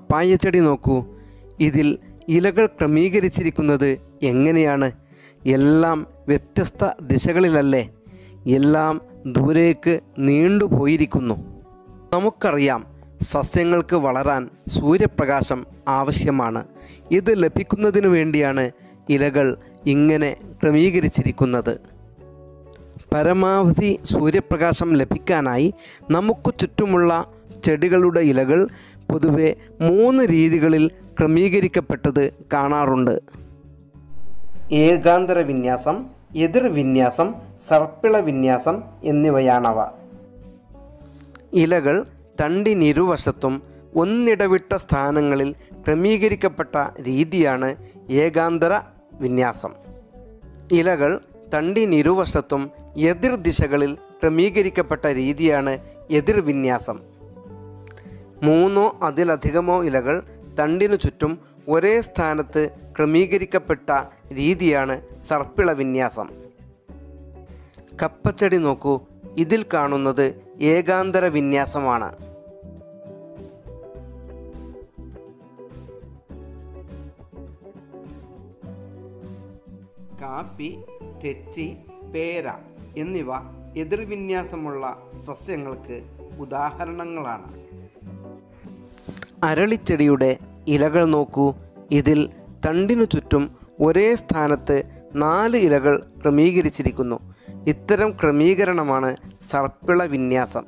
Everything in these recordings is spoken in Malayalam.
പപ്പായ ചെടി നോക്കൂ ഇതിൽ ഇലകൾ ക്രമീകരിച്ചിരിക്കുന്നത് എങ്ങനെയാണ് എല്ലാം വ്യത്യസ്ത ദിശകളിലല്ലേ എല്ലാം ദൂരേക്ക് നീണ്ടുപോയിരിക്കുന്നു നമുക്കറിയാം സസ്യങ്ങൾക്ക് വളരാൻ സൂര്യപ്രകാശം ആവശ്യമാണ് ഇത് ലഭിക്കുന്നതിനു വേണ്ടിയാണ് ഇലകൾ ഇങ്ങനെ ക്രമീകരിച്ചിരിക്കുന്നത് പരമാവധി സൂര്യപ്രകാശം ലഭിക്കാനായി നമുക്ക് ചുറ്റുമുള്ള ചെടികളുടെ ഇലകൾ പൊതുവെ മൂന്ന് രീതികളിൽ ക്രമീകരിക്കപ്പെട്ടത് കാണാറുണ്ട് ഏകാന്തര വിന്യാസം എതിർ വിന്യാസം സർപ്പിള വിന്യാസം എന്നിവയാണവ ഇലകൾ തണ്ടിനിരുവശത്തും ഒന്നിടവിട്ട സ്ഥാനങ്ങളിൽ ക്രമീകരിക്കപ്പെട്ട രീതിയാണ് ഏകാന്തര വിന്യാസം ഇലകൾ തണ്ടിനിരുവശത്തും എതിർ ദിശകളിൽ ക്രമീകരിക്കപ്പെട്ട രീതിയാണ് എതിർവിന്യാസം മൂന്നോ അതിലധികമോ ഇലകൾ തണ്ടിനു ചുറ്റും ഒരേ സ്ഥാനത്ത് ക്രമീകരിക്കപ്പെട്ട രീതിയാണ് സർപ്പിള വിന്യാസം കപ്പച്ചെടി നോക്കൂ ഇതിൽ കാണുന്നത് ഏകാന്തര വിന്യാസമാണ് കാപ്പി തെച്ചി പേര എന്നിവ എതിർവിന്യാസമുള്ള സസ്യങ്ങൾക്ക് ഉദാഹരണങ്ങളാണ് അരളിച്ചെടിയുടെ ഇലകൾ നോക്കൂ ഇതിൽ തണ്ടിനു ചുറ്റും ഒരേ സ്ഥാനത്ത് നാല് ഇലകൾ ക്രമീകരിച്ചിരിക്കുന്നു ഇത്തരം ക്രമീകരണമാണ് സർപ്പിള വിന്യാസം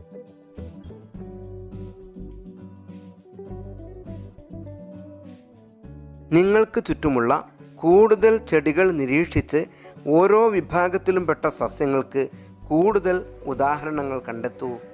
നിങ്ങൾക്ക് ചുറ്റുമുള്ള കൂടുതൽ ചെടികൾ നിരീക്ഷിച്ച് ഓരോ വിഭാഗത്തിലും പെട്ട സസ്യങ്ങൾക്ക് കൂടുതൽ ഉദാഹരണങ്ങൾ കണ്ടെത്തൂ